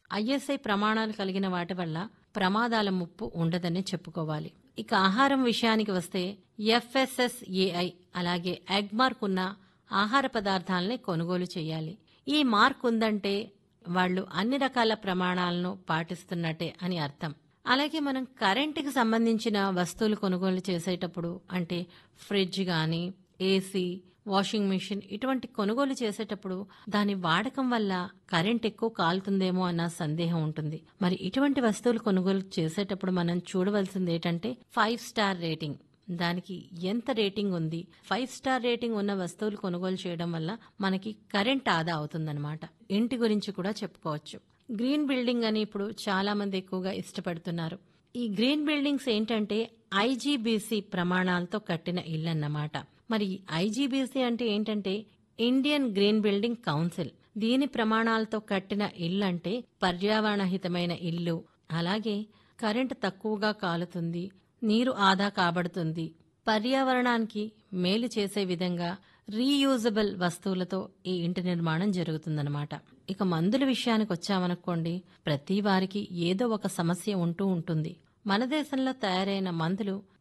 ISI ప్రమాణాలు కలిగిన వాటి వల్ల ప్రమాదాల ముప్పు ఉండదని చెప్పుకోవాలి ఇక ఆహారం విషయానికి వస్తే ఎఫ్ఎస్ఎస్ఏఐ అలాగే ఎగ్ మార్క్ ఉన్న ఆహార పదార్థాలని కొనుగోలు చేయాలి ఈ మార్క్ ఉందంటే వాళ్ళు అన్ని రకాల ప్రమాణాలను పాటిస్తున్నట్టే అని అర్థం అలాగే మనం కరెంటుకి సంబంధించిన వస్తువులు కొనుగోలు చేసేటప్పుడు అంటే ఫ్రిడ్జ్ కానీ ఏసీ వాషింగ్ మిషన్ ఇటువంటి కొనుగోలు చేసేటప్పుడు దాని వాడకం వల్ల కరెంట్ ఎక్కువ కాలుతుందేమో అన్న సందేహం ఉంటుంది మరి ఇటువంటి వస్తువులు కొనుగోలు చేసేటప్పుడు మనం చూడవలసింది ఏంటంటే ఫైవ్ స్టార్ రేటింగ్ దానికి ఎంత రేటింగ్ ఉంది ఫైవ్ స్టార్ రేటింగ్ ఉన్న వస్తువులు కొనుగోలు చేయడం వల్ల మనకి కరెంట్ ఆదా అవుతుందన్నమాట ఇంటి గురించి కూడా చెప్పుకోవచ్చు గ్రీన్ బిల్డింగ్ అని ఇప్పుడు చాలా మంది ఎక్కువగా ఇష్టపడుతున్నారు ఈ గ్రీన్ బిల్డింగ్స్ ఏంటంటే ఐజీబీసీ ప్రమాణాలతో కట్టిన ఇల్లు అన్నమాట మరి ఐజీబీసీ అంటే ఏంటంటే ఇండియన్ గ్రీన్ బిల్డింగ్ కౌన్సిల్ దీని ప్రమాణాలతో కట్టిన ఇల్లు అంటే పర్యావరణహితమైన ఇల్లు అలాగే కరెంటు తక్కువగా కాలుతుంది నీరు ఆదా కాబడుతుంది పర్యావరణానికి మేలు చేసే విధంగా రీయూజబుల్ వస్తువులతో ఈ ఇంటి నిర్మాణం జరుగుతుందన్నమాట ఇక మందుల విషయానికి వచ్చామనుకోండి ప్రతి వారికి ఏదో ఒక సమస్య ఉంటూ ఉంటుంది మన దేశంలో తయారైన మందులు